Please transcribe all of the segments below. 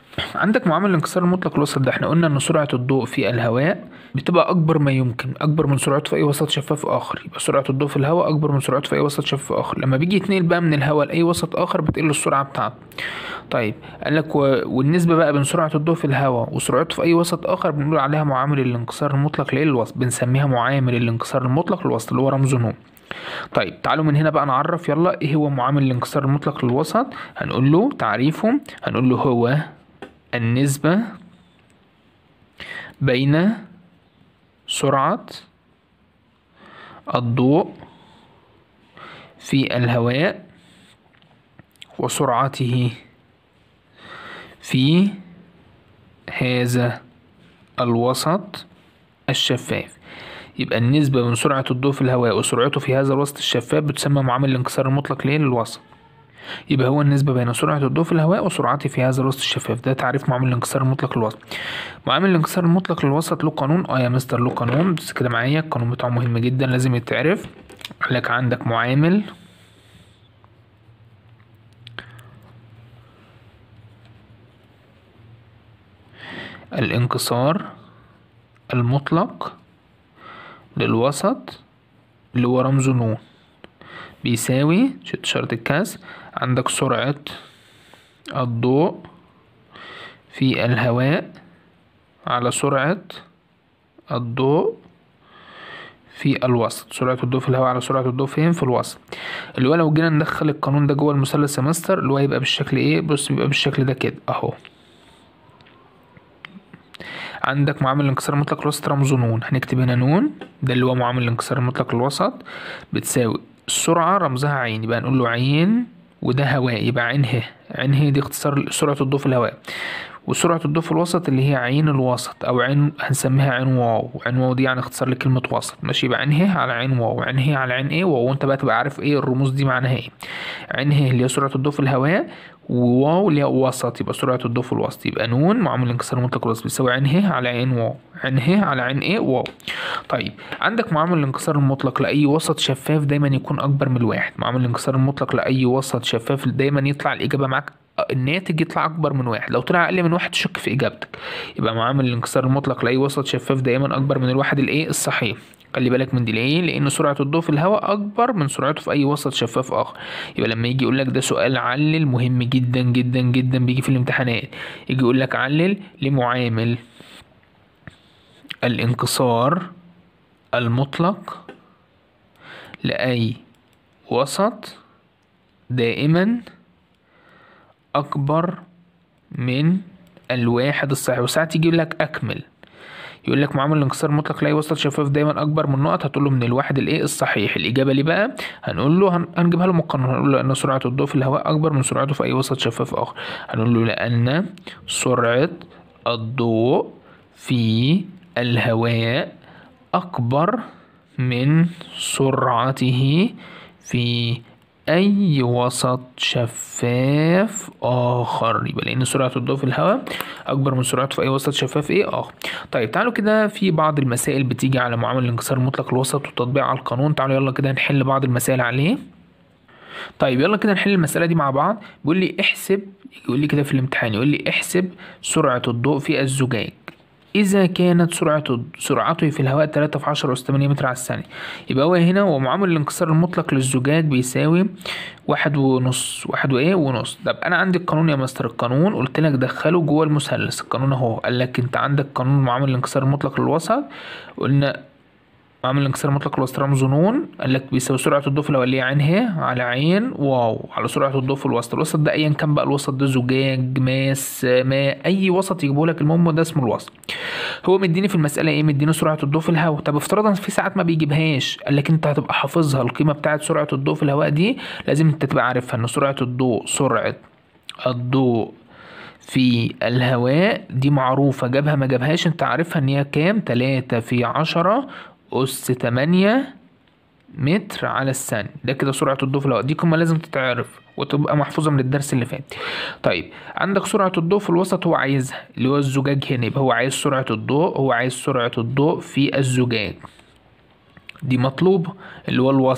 عندك معامل الانكسار المطلق الوسط ده احنا قلنا ان سرعة الضوء في الهواء بتبقى اكبر ما يمكن اكبر من سرعته في اي وسط شفاف اخر يبقى سرعة الضوء في الهواء اكبر من سرعته في اي وسط شفاف اخر لما بيجي يتنقل بقى من الهواء لاي وسط اخر بتقل السرعة بتاعته طيب قال لك و... والنسبة بقى بين سرعة الضوء في الهواء وسرعته في اي وسط اخر بنقول عليها معامل الانكسار المطلق للوسط بنسميها معامل الانكسار المطلق للوسط اللي هو رمزه نو طيب تعالوا من هنا بقى نعرف يلا ايه هو معامل الانكسار المطلق للوسط هنقول له تعريفه هنقول له هو النسبة بين سرعة الضوء في الهواء وسرعته في هذا الوسط الشفاف يبقى النسبة بين سرعة الضوء في الهواء وسرعته في هذا الوسط الشفاف بتسمى معامل الانكسار المطلق ليه للوسط يبقى هو النسبة بين سرعة الضوء في الهواء وسرعته في هذا الوسط الشفاف ده تعريف معامل الانكسار المطلق للوسط معامل الانكسار المطلق للوسط له قانون اه يا مستر له قانون بس كده معايا القانون بتاعه مهم جدا لازم يتعرف قال لك عندك معامل الانكسار المطلق للوسط اللي هو رمزه نون بيساوي شت شرط الكاس عندك سرعة الضوء في الهواء على سرعة الضوء في الوسط سرعة الضوء في الهواء على سرعة الضوء فين في الوسط اللي هو لو جينا ندخل القانون ده جوه المثلث سمستر اللي هو هيبقى بالشكل ايه بص بيبقى بالشكل ده كده اهو عندك معامل الانكسار المطلق للوسط رمزه نون هنكتب هنا نون ده اللي هو معامل الانكسار المطلق للوسط بتساوي السرعة رمزها عين يبقى نقول له عين وده هواء يبقى عين ه عين ه دي اختصار سرعة الضوء في الهواء وسرعة الضوء في الوسط اللي هي عين الوسط أو عين هنسميها عين واو عين واو دي يعني اختصار لكلمة وسط ماشي يبقى عين ه على عين واو عين ه على عين ايه واو وانت بقى تبقى عارف ايه الرموز دي معناها ايه عين ه اللي هي سرعة الضوء في الهواء وواو اللي هي وسط يبقى سرعة الضوء في الوسط يبقى نون معامل الانكسار المطلق الوسط بيساوي عين ه على عين واو عين ه على عين ايه واو طيب عندك معامل الانكسار المطلق لأي وسط شفاف دايما يكون أكبر من الواحد معامل الانكسار المطلق لأي وسط شفاف دايما يطلع الإجابة معاك الناتج يطلع أكبر من واحد لو طلع أقل من واحد تشك في إجابتك يبقى معامل الانكسار المطلق لأي وسط شفاف دايما أكبر من الواحد الإيه الصحيح خلي بالك من دي ليه لان سرعه الضوء في الهواء اكبر من سرعته في اي وسط شفاف اخر يبقى لما يجي يقول لك ده سؤال علل مهم جدا جدا جدا بيجي في الامتحانات يجي يقول لك علل لمعامل الانكسار المطلق لاي وسط دائما اكبر من الواحد الصحيح وساعات يجيب لك اكمل يقول لك معامل الانكسار المطلق لاي وسط شفاف دايما اكبر من نقط هتقول له من الواحد الايه الصحيح الاجابه ليه بقى هنقول له هن... هنجيبها له مقارنه هنقول له ان سرعه الضوء في الهواء اكبر من سرعته في اي وسط شفاف اخر هنقول له لان سرعه الضوء في الهواء اكبر من سرعته في اي وسط شفاف اخر يبقى لان سرعه الضوء في الهواء اكبر من سرعته في اي وسط شفاف ايه اخر طيب تعالوا كده في بعض المسائل بتيجي على معامل الانكسار المطلق الوسط والتطبيق على القانون تعالوا يلا كده نحل بعض المسائل عليه طيب يلا كده نحل المسألة دي مع بعض بيقول لي احسب يقول لي كده في الامتحان يقول لي احسب سرعة الضوء في الزجاج إذا كانت سرعة سرعته في الهواء 3 في 10 أس 8 متر على الثانية يبقى هو هنا ومعامل الانكسار المطلق للزجاج بيساوي واحد ونص واحد وإيه ونص طب أنا عندي القانون يا مستر القانون قلت لك دخله جوه المثلث القانون أهو قال لك أنت عندك قانون معامل الانكسار المطلق للوسط قلنا معامل الانكسار المطلق للوسط رمزه نون قال لك بيساوي سرعة الضوء في الأولية عين ه على عين واو على سرعة الضوء في الوسط الوسط ده أيا كان بقى الوسط ده زجاج ماس ماء أي وسط يجيبه لك المهم ده اسمه الوسط هو مديني في المسألة إيه مديني سرعة الضوء في الهواء طب افترضا في ساعات ما بيجيبهاش قال لك أنت هتبقى حافظها القيمة بتاعة سرعة الضوء في الهواء دي لازم أنت تبقى عارفها إن سرعة الضوء سرعة الضوء في الهواء دي معروفة جابها ما جابهاش انت عارفها ان هي كام تلاتة في عشرة أس تمانية متر على الثانية ده كده سرعة الضوء في الهواء دي قيمة لازم تتعرف وتبقى محفوظة من الدرس اللي فات طيب عندك سرعة الضوء في الوسط هو عايزها اللي هو الزجاج هنا يبقى هو عايز سرعة الضوء هو عايز سرعة الضوء في الزجاج دي مطلوبة اللي هو الوسط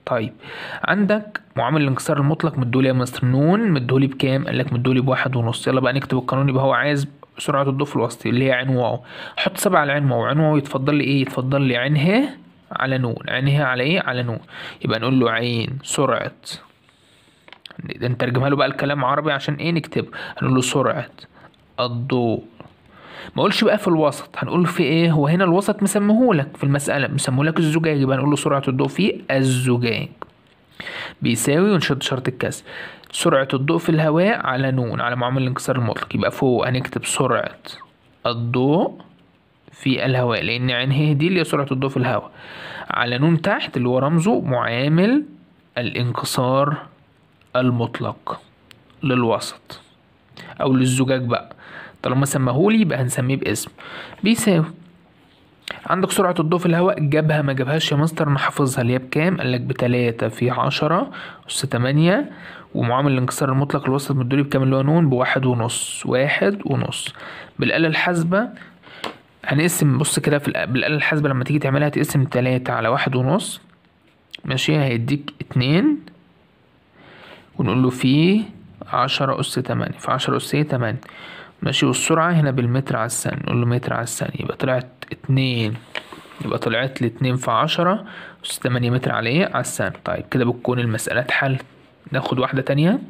طيب عندك معامل الانكسار المطلق مدولي يا مستر نون مدولي بكام قال لك مدولي بواحد ونص يلا بقى نكتب القانون يبقى هو عايز سرعة الضوء في الوسط اللي هي عين واو حط سبعة على عين واو عين واو يتفضل لي ايه يتفضل لي عين ه على نون عين ه على ايه على نون يبقى نقول له عين سرعة نترجمها له بقى الكلام عربي عشان ايه نكتب هنقول له سرعة الضوء ما اقولش بقى في الوسط هنقول في ايه هو هنا الوسط مسميهولك في المسألة مسميهولك الزجاج يبقى هنقول له سرعة الضوء في الزجاج بيساوي ونشد شرط الكسر سرعة الضوء في الهواء على نون على معامل الانكسار المطلق يبقى فوق هنكتب سرعة الضوء في الهواء لأن عين ه دي اللي هي سرعة الضوء في الهواء على نون تحت اللي هو رمزه معامل الانكسار المطلق للوسط أو للزجاج بقى طالما سماهولي يبقى هنسميه باسم بيساوي عندك سرعة الضوء في الهواء جابها ما جابهاش يا مستر انا حافظها اللي هي بكام قالك بتلاتة في عشرة أس تمانية ومعامل الانكسار المطلق الوسط مدولي بكام اللي هو نون بواحد ونص واحد ونص بالآلة الحاسبة هنقسم بص كده في بالآلة الحاسبة لما تيجي تعملها تقسم تلاتة على واحد ونص ماشي هيديك اتنين ونقول له في عشرة أس تمانية في عشرة أس تمانية ماشي والسرعة هنا بالمتر على الثانية نقول له متر على الثانية يبقى طلعت اتنين يبقى طلعت لي اتنين في عشرة أس تمانية متر على ايه على الثانية طيب كده بتكون المسألة اتحلت ناخد واحدة تانية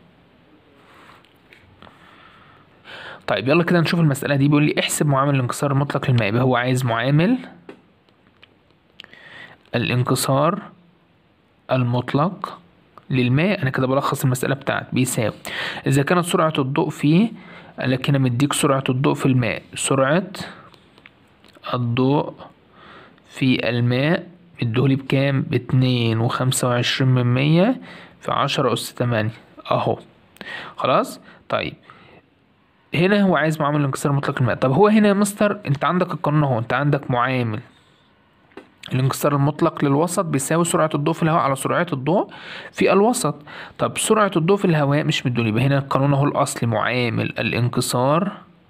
طيب يلا كده نشوف المسألة دي بيقول لي احسب معامل الانكسار المطلق للماء يبقى هو عايز معامل الانكسار المطلق للماء انا كده بلخص المسألة بتاعتي بيساوي اذا كانت سرعة الضوء فيه قالك هنا مديك سرعة الضوء في الماء سرعة الضوء في الماء مديهولي بكام باتنين وخمسة وعشرين من مية في عشرة أس تمانية أهو خلاص طيب هنا هو عايز معامل الانكسار المطلق الماء طب هو هنا يا مستر انت عندك القانون اهو انت عندك معامل الانكسار المطلق للوسط بيساوي سرعة الضوء في الهواء على سرعة الضوء في الوسط طب سرعة الضوء في الهواء مش مدوني يبقى هنا القانون اهو الأصلي معامل الانكسار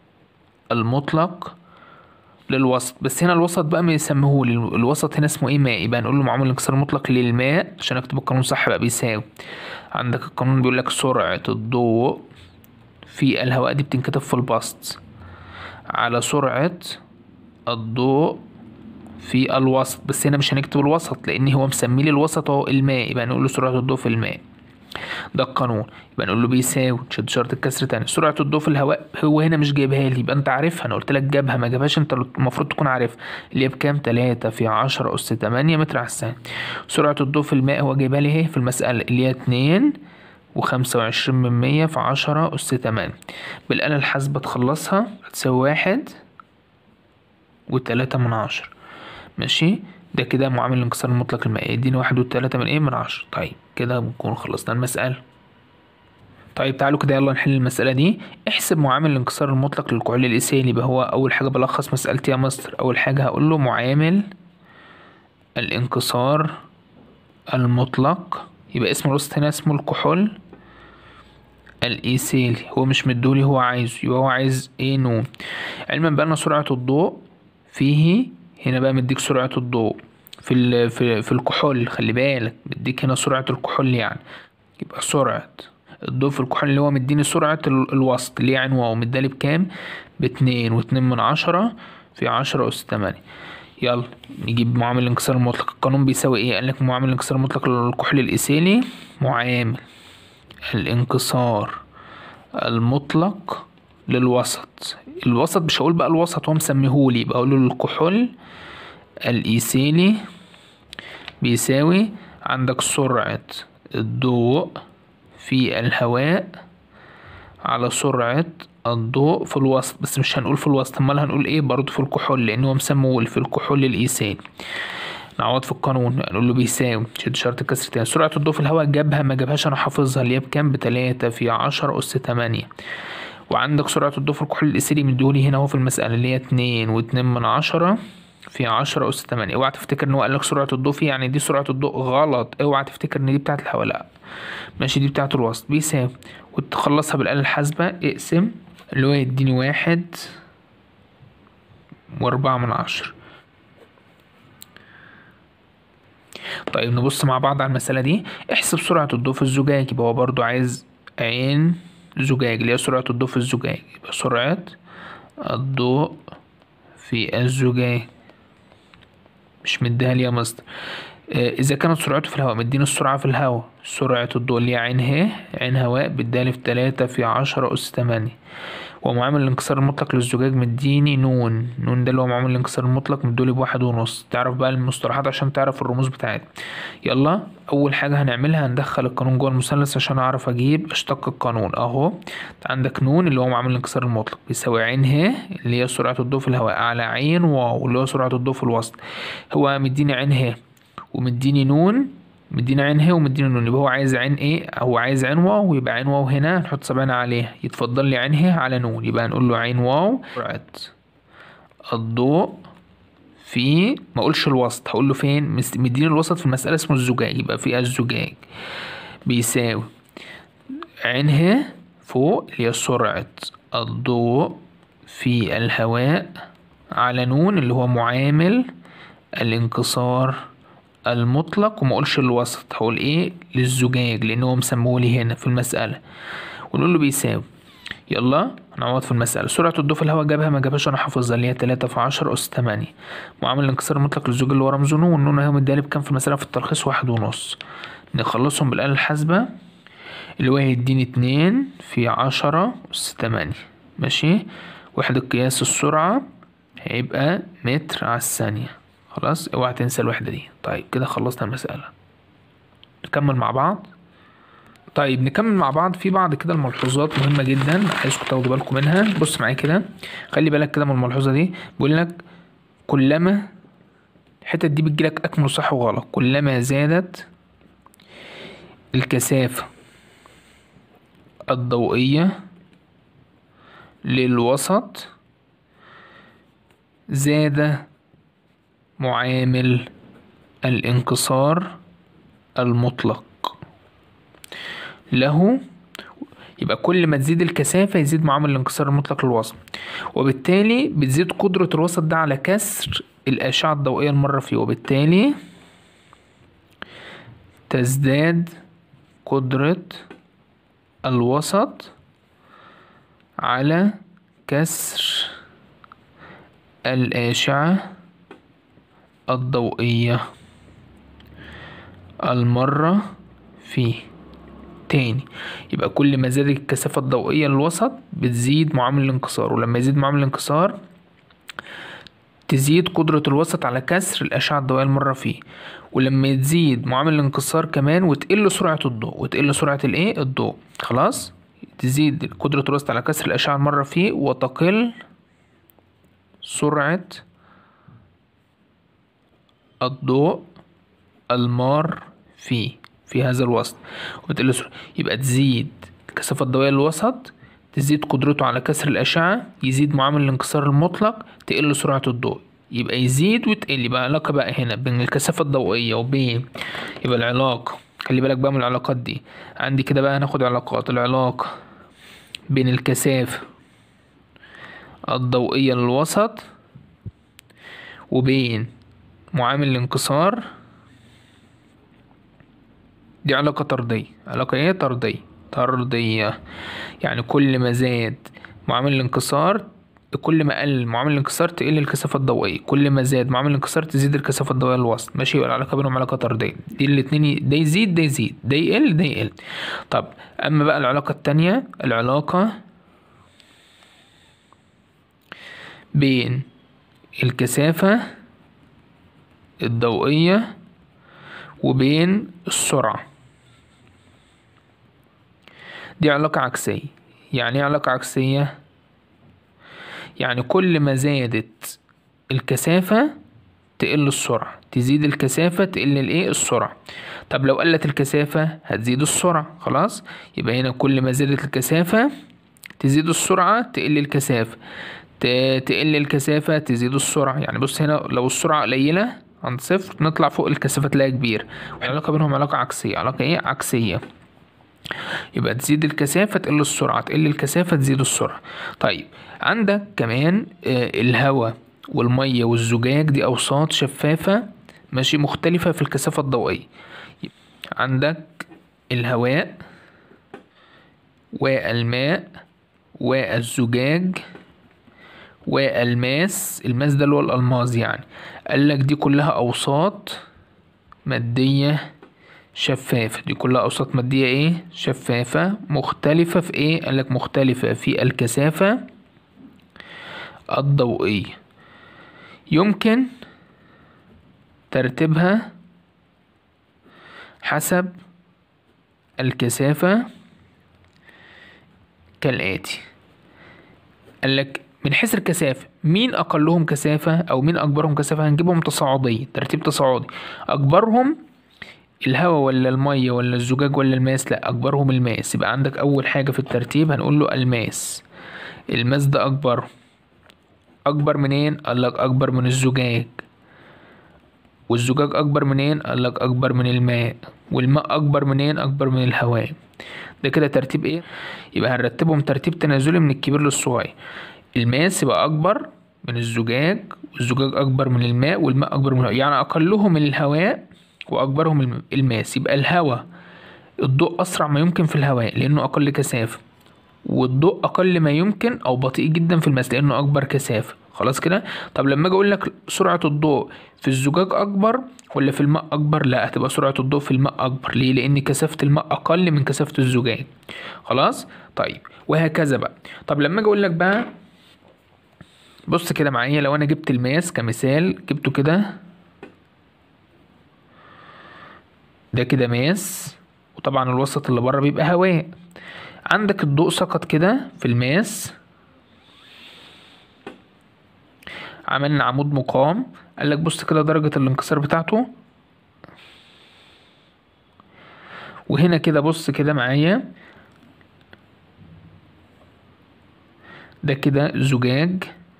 المطلق للوسط بس هنا الوسط بقى بيسميهولي الوسط هنا اسمه ايه ماء يبقى نقول له معامل الانكسار المطلق للماء عشان اكتب القانون صح بقى بيساوي عندك القانون بيقول لك سرعة الضوء في الهواء دي بتنكتب في البسط على سرعة الضوء في الوسط بس هنا مش هنكتب الوسط لان هو مسمي لي الوسط اهو الماء يبقى نقول له سرعة الضوء في الماء ده القانون يبقى نقول له بيساوي نشد شرط الكسر تاني سرعة الضوء في الهواء هو هنا مش جايبها لي يبقى انت عارفها انا قلت لك جابها ما جابهاش انت المفروض تكون عارفها اللي هي بكام تلاتة في عشرة أس تمانية متر على الثانية سرعة الضوء في الماء هو جايبها لي اهي في المسألة اللي هي اتنين وخمسة وعشرين من مية في عشرة أس تمانية بالآلة الحاسبة تخلصها هتساوي واحد وتلاتة من عشرة ماشي ده كده معامل الانكسار المطلق المائي يديني واحد وتلاتة من ايه من عشرة طيب كده بنكون خلصنا المسألة طيب تعالوا كده يلا نحل المسألة دي احسب معامل الانكسار المطلق للكحول الإيثيلي يبقى هو أول حاجة بلخص مسألتي يا مستر أول حاجة هقول له معامل الانكسار المطلق يبقى اسم الوسط هنا اسمه الكحول الإيثيلي هو مش مدولي هو عايزه يبقى هو عايز ايه نون علما بأن سرعة الضوء فيه هنا بقى مديك سرعة الضوء في ال في, في الكحول خلي بالك مديك هنا سرعة الكحول يعني يبقى سرعة الضوء في الكحول اللي هو مديني سرعة الوسط اللي هي عين واو مدالي بكام باتنين واتنين من عشرة في عشرة أس تمانية يلا نجيب معامل الانكسار المطلق القانون بيساوي ايه قالك معامل الانكسار المطلق للكحول الإيثيلي معامل الانكسار المطلق للوسط الوسط مش هقول بقى الوسط هو مسميهولي يبقى اقول له الكحول الايثيلي بيساوي عندك سرعة الضوء في الهواء على سرعة الضوء في الوسط بس مش هنقول في الوسط امال هنقول ايه برضو في الكحول لان هو مسمول في الكحول الايثيلي نعوض في القانون نقول له بيساوي شد شرط الكسر تاني سرعة الضوء في الهواء جابها ما جابهاش انا حافظها اللي هي بكام بتلاتة في عشرة أس تمانية وعندك سرعة الضوء في الكحول الإيثيلي مديهولي هنا اهو في المسألة اللي هي اتنين واتنين من عشرة في عشرة أس تمانية اوعى تفتكر ان هو قالك سرعة الضوء فيه يعني دي سرعة الضوء غلط اوعى تفتكر ان دي بتاعة الهواء لأ ماشي دي بتاعة الوسط بيساوي وتخلصها بالآلة الحاسبة اقسم اللي هو يديني واحد وأربعة من عشرة طيب نبص مع بعض على المسألة دي احسب سرعة الضوء في الزجاج يبقى هو برضو عايز عين زجاج اللي هي سرعة الضوء في الزجاج يبقى سرعة الضوء في الزجاج مش مديها لي يا مستر آه، إذا كانت سرعته في الهواء مديني السرعة في الهواء سرعة الضوء اللي هي عين ه عين هواء بتدالي في تلاتة في عشرة أس تمانية ومعامل الانكسار المطلق للزجاج مديني نون نون ده اللي هو معامل الانكسار المطلق مدولي بواحد ونص تعرف بقى المصطلحات عشان تعرف الرموز بتاعتها يلا أول حاجة هنعملها هندخل القانون جوه المثلث عشان أعرف أجيب أشتق القانون أهو عندك نون اللي هو معامل الانكسار المطلق بيساوي عين ه اللي هي سرعة الضوء في الهواء على عين واو اللي هو سرعة الضوء في الوسط هو مديني عين ه ومديني نون مدينا عين ه ومدينا نون يبقى هو عايز عين ايه هو عايز عين واو ويبقى عين واو هنا نحط صبعنا عليها يتفضل لي عين ه على نون يبقى هنقول له عين واو سرعة الضوء في ما اقولش الوسط هقول له فين مس- مديني الوسط في المسألة اسمه الزجاج يبقى في الزجاج بيساوي عين ه فوق اللي هي سرعة الضوء في الهواء على نون اللي هو معامل الانكسار المطلق وما اقولش الوسط هقول ايه للزجاج لان هو مسمولي هنا في المسألة ونقول له بيساوي يلا هنعوض في المسألة سرعة الضوء في الهواء جابها ما جابهاش انا حافظها اللي هي تلاتة في عشرة أس تمانية معامل الانكسار المطلق للزجاج اللي هو رمزه نون والنون اهي مديها بكام في المسألة في التلخيص واحد ونص نخلصهم بالآلة الحاسبة اللي هو هيديني اتنين في عشرة أس تمانية ماشي وحدة قياس السرعة هيبقى متر على الثانية خلاص اوعى تنسى الوحدة دي طيب كده خلصنا المسألة نكمل مع بعض طيب نكمل مع بعض في بعض كده الملحوظات مهمة جدا عايزكم تاخدوا بالكم منها بص معايا كده خلي بالك كده من الملحوظة دي بيقول لك كلما الحتة دي بتجيلك أكمل صح وغلط كلما زادت الكثافة الضوئية للوسط زاد معامل الانكسار المطلق له يبقى كل ما تزيد الكثافة يزيد معامل الانكسار المطلق للوسط وبالتالي بتزيد قدرة الوسط ده على كسر الأشعة الضوئية المرة فيه وبالتالي تزداد قدرة الوسط على كسر الأشعة الضوئية المرة فيه تاني يبقى كل ما زادت الكثافة الضوئية للوسط بتزيد معامل الانكسار ولما يزيد معامل الانكسار تزيد قدرة الوسط على كسر الأشعة الضوئية المرة فيه ولما تزيد معامل الانكسار كمان وتقل سرعة الضوء وتقل سرعة الايه الضوء خلاص تزيد قدرة الوسط على كسر الأشعة المرة فيه وتقل سرعة الضوء المار فيه في هذا الوسط وبتقل سرعة يبقى تزيد الكثافة الضوئية للوسط تزيد قدرته على كسر الأشعة يزيد معامل الانكسار المطلق تقل سرعة الضوء يبقى يزيد وتقل يبقى علاقة بقى هنا بين الكثافة الضوئية وبين يبقى العلاقة خلي بالك بقى من العلاقات دي عندي كده بقى هناخد علاقات العلاقة بين الكثافة الضوئية للوسط وبين معامل الانكسار دي علاقة طردية علاقة ايه طردية طردية يعني كل ما زاد معامل الانكسار كل ما قل معامل الانكسار تقل الكثافة الضوئية كل ما زاد معامل الانكسار تزيد الكثافة الضوئية للوسط ماشي يبقى العلاقة بينهم علاقة طردية دي الاتنين ده يزيد ده يزيد ده يقل ده يقل طب أما بقى العلاقة التانية العلاقة بين الكثافة الضوئية وبين السرعة دي علاقة عكسية يعني ايه علاقة عكسية يعني كل ما زادت الكثافة تقل السرعة تزيد الكثافة تقل الايه السرعة طب لو قلت الكثافة هتزيد السرعة خلاص يبقى هنا كل ما زادت الكثافة تزيد السرعة تقل الكثافة ت- تقل الكثافة تزيد السرعة يعني بص هنا لو السرعة قليلة عند صفر نطلع فوق الكثافة تلاقيها كبيرة العلاقة بينهم علاقة عكسية علاقة ايه عكسية يبقى تزيد الكثافة تقل السرعة تقل الكثافة تزيد السرعة طيب عندك كمان آه، الهواء والمية والزجاج دي أوساط شفافة ماشي مختلفة في الكثافة الضوئية عندك الهواء والماء والزجاج والماس الماس ده اللي هو الألماظ يعني قالك دي كلها أوساط مادية شفافة دي كلها أوساط مادية ايه شفافة مختلفة في ايه قالك مختلفة في الكثافة الضوئية يمكن ترتيبها حسب الكثافة كالآتي قالك من حيث الكثافة مين أقلهم كثافة أو مين أكبرهم كثافة هنجيبهم تصاعدية ترتيب تصاعدي أكبرهم الهواء ولا المية ولا الزجاج ولا الماس لأ أكبرهم الماس يبقى عندك أول حاجة في الترتيب هنقول له الماس الماس ده أكبر أكبر منين؟ قالك أكبر من الزجاج والزجاج أكبر منين؟ قالك أكبر من الماء والماء أكبر منين؟ أكبر من الهواء ده كده ترتيب ايه؟ يبقى هنرتبهم ترتيب تنازلي من الكبير للصغير الماس يبقى أكبر من الزجاج والزجاج أكبر من الماء والماء أكبر من الهواء يعني أقلهم الهواء وأكبرهم الم- الماس يبقى الهواء الضوء أسرع ما يمكن في الهواء لأنه أقل كثافة والضوء أقل ما يمكن أو بطيء جدا في الماس لأنه أكبر كثافة خلاص كده طب لما أجي أقول لك سرعة الضوء في الزجاج أكبر ولا في الماء أكبر لا هتبقى سرعة الضوء في الماء أكبر ليه لأن كثافة الماء أقل من كثافة الزجاج خلاص طيب وهكذا بقى طب لما أجي أقول لك بقى بص كده معايا لو أنا جبت الماس كمثال جبته كده ده كده ماس وطبعا الوسط اللي بره بيبقى هواء عندك الضوء سقط كده في الماس عملنا عمود مقام قالك بص كده درجة الانكسار بتاعته وهنا كده بص كده معايا ده كده زجاج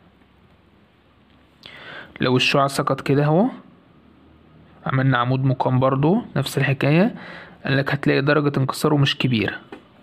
لو الشعاع سقط كده اهو عملنا عمود مقام برضو نفس الحكاية قالك هتلاقي درجة انكساره مش كبيرة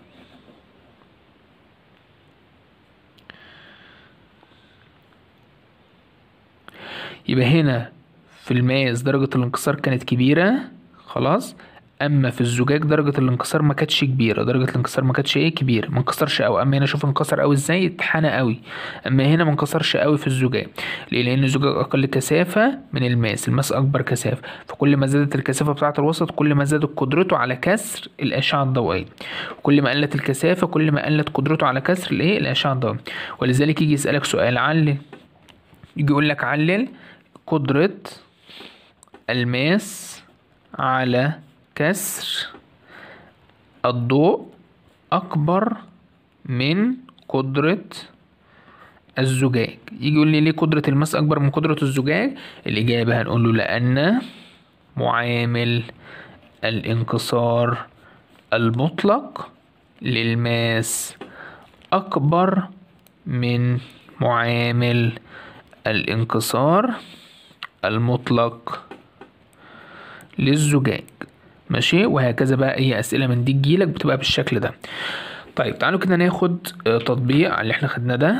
يبقى هنا في الماس درجة الانكسار كانت كبيرة خلاص اما في الزجاج درجة الانكسار ما كانتش كبيرة درجة الانكسار ما كانتش ايه كبيرة ما انكسرش قوي اما هنا شوف انكسر قوي ازاي اتحنى قوي اما هنا ما انكسرش قوي في الزجاج ليه لان الزجاج اقل كثافة من الماس الماس اكبر كثافة فكل ما زادت الكثافة بتاعة الوسط كل ما زادت قدرته على كسر الاشعة الضوئية كل ما قلت الكثافة كل ما قلت قدرته على كسر الايه الاشعة الضوئية ولذلك يجي يسألك سؤال علل يجي يقول لك علل قدرة الماس على كسر الضوء أكبر من قدرة الزجاج يجي يقول لي ليه قدرة الماس أكبر من قدرة الزجاج الإجابة هنقول له لأن معامل الانكسار المطلق للماس أكبر من معامل الانكسار المطلق للزجاج ماشي وهكذا بقى اي اسئله من دي تجيلك بتبقى بالشكل ده طيب تعالوا كده ناخد آه، تطبيق على اللي احنا خدناه ده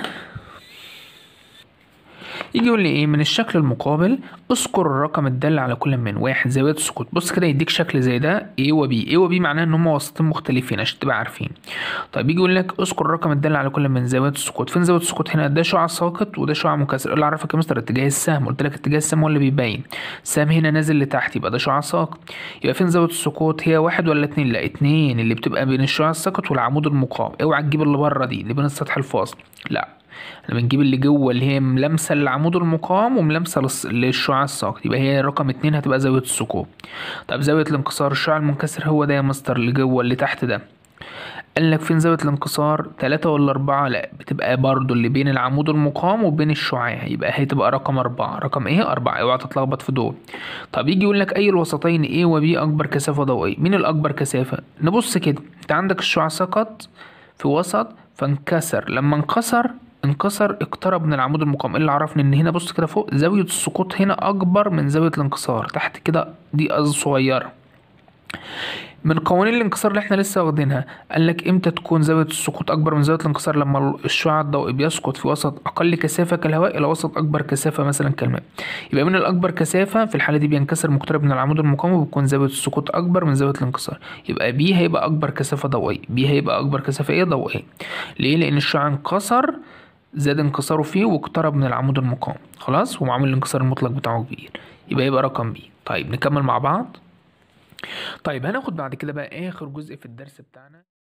يجي يقول لي ايه من الشكل المقابل اذكر الرقم الدال على كل من واحد زاوية السقوط بص كده يديك شكل زي ده A و B A و B معناه ان هما وسطين مختلفين عشان تبقى عارفين طيب يجي يقول لك اذكر الرقم الدال على كل من زاوية السقوط فين زاوية السقوط هنا ده شعاع ساقط وده شعاع منكسر ايه اللي عرفك يا مستر اتجاه السهم قلت لك اتجاه السهم هو اللي بيبين السهم هنا نازل لتحت يبقى ده شعاع ساقط يبقى فين زاوية السقوط هي واحد ولا اتنين لا اتنين اللي بتبقى بين الشعاع الساقط والعمود المقام اوعى تجيب اللي بره دي اللي بين السطح الفاصل لا احنا بنجيب اللي جوه اللي هي ملامسه للعمود المقام وملامسه للص- للشعاع الساقط يبقى هي رقم اتنين هتبقى زاويه السقوط طب زاويه الانكسار الشعاع المنكسر هو ده يا مستر اللي جوه اللي تحت ده قال لك فين زاويه الانكسار تلاتة ولا أربعة لا بتبقى برضو اللي بين العمود المقام وبين الشعاع يبقى هتبقى رقم أربعة رقم ايه أربعة اوعى تتلخبط في دول طب يجي يقول لك أي الوسطين A و B أكبر كثافة ضوئية مين الأكبر كثافة نبص كده أنت عندك الشعاع سقط في وسط فانكسر لما انكسر انكسر اقترب من العمود المقام إيه اللي عرفني ان هنا بص كده فوق زاوية السقوط هنا اكبر من زاوية الانكسار تحت كده دي صغيرة من قوانين الانكسار اللي احنا لسه واخدينها قال لك امتى تكون زاويه السقوط اكبر من زاويه الانكسار لما الشعاع الضوئي بيسقط في وسط اقل كثافه كالهواء الى وسط اكبر كثافه مثلا كالماء يبقى من الاكبر كثافه في الحاله دي بينكسر مقترب من العمود المقاوم وبتكون زاويه السقوط اكبر من زاويه الانكسار يبقى بي هيبقى اكبر كثافه ضوئيه بي هيبقى اكبر كثافه ايه ضوئيه ليه لان الشعاع انكسر زاد انكساره فيه واقترب من العمود المقاوم خلاص ومعامل الانكسار المطلق بتاعه كبير يبقى يبقى رقم بي طيب نكمل مع بعض طيب هناخد بعد كده بقى اخر جزء في الدرس بتاعنا